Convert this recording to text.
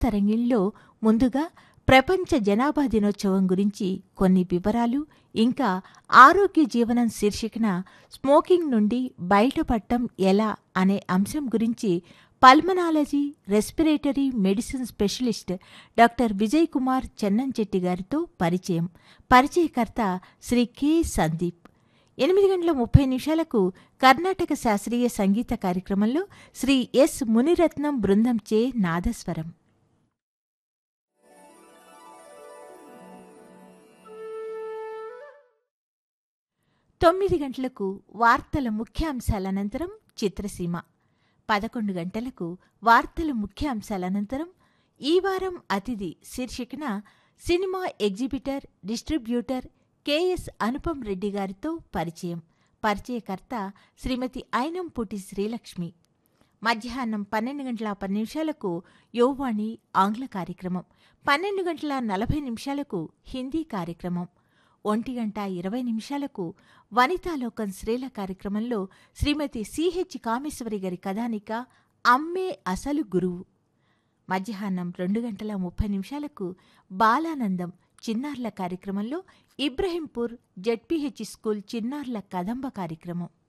తరంగిణిలో ముందుగా ప్రపంచ జనాభా దినోత్సవం గురించి కొన్ని వివరాలు ఇంకా ఆరోగ్య జీవనం శీర్షికన స్మోకింగ్ నుండి బయటపడటం ఎలా అనే అంశం గురించి pulmonology respiratory medicine specialist doctor Vijay Kumar Chennamchetti గారితో పరిచయం పరిచయకర్త శ్రీ కె సందీప్ ఎనిమిది గంటల ముప్పై నిమిషాలకు కర్ణాటక శాస్త్రీయ సంగీత కార్యక్రమంలో శ్రీ ఎస్ మునిరత్నం బృందం చే నాదస్వరం తొమ్మిది గంటలకు వార్తల ముఖ్యాంశాల అనంతరం చిత్రసీమ పదకొండు గంటలకు వార్తల ముఖ్యాంశాల అనంతరం ఈ వారం అతిథి శీర్షికన cinema exhibitor distributor KS Anupam Reddy గారితో పరిచయం పరిచయకర్త శ్రీమతి ఐనంపుటి శ్రీలక్ష్మి మధ్యాహ్నం పన్నెండు గంటల పది నిమిషాలకు యోవాణి ఆంగ్ల కార్యక్రమం పన్నెండు గంటల నలభై నిమిషాలకు హిందీ కార్యక్రమం ఒంటి గంట ఇరవై నిమిషాలకు వనితాలోకం స్త్రీల కార్యక్రమంలో శ్రీమతి సిహెచ్ కామేశ్వరి గారి కథానిక అమ్మే అసలు గురువు మధ్యాహ్నం రెండు గంటల ముప్పై నిమిషాలకు బాలానందం చిన్నారుల కార్యక్రమంలో ఇబ్రహీంపూర్ జెడ్పీహెచ్ స్కూల్ చిన్నారుల కదంబ కార్యక్రమం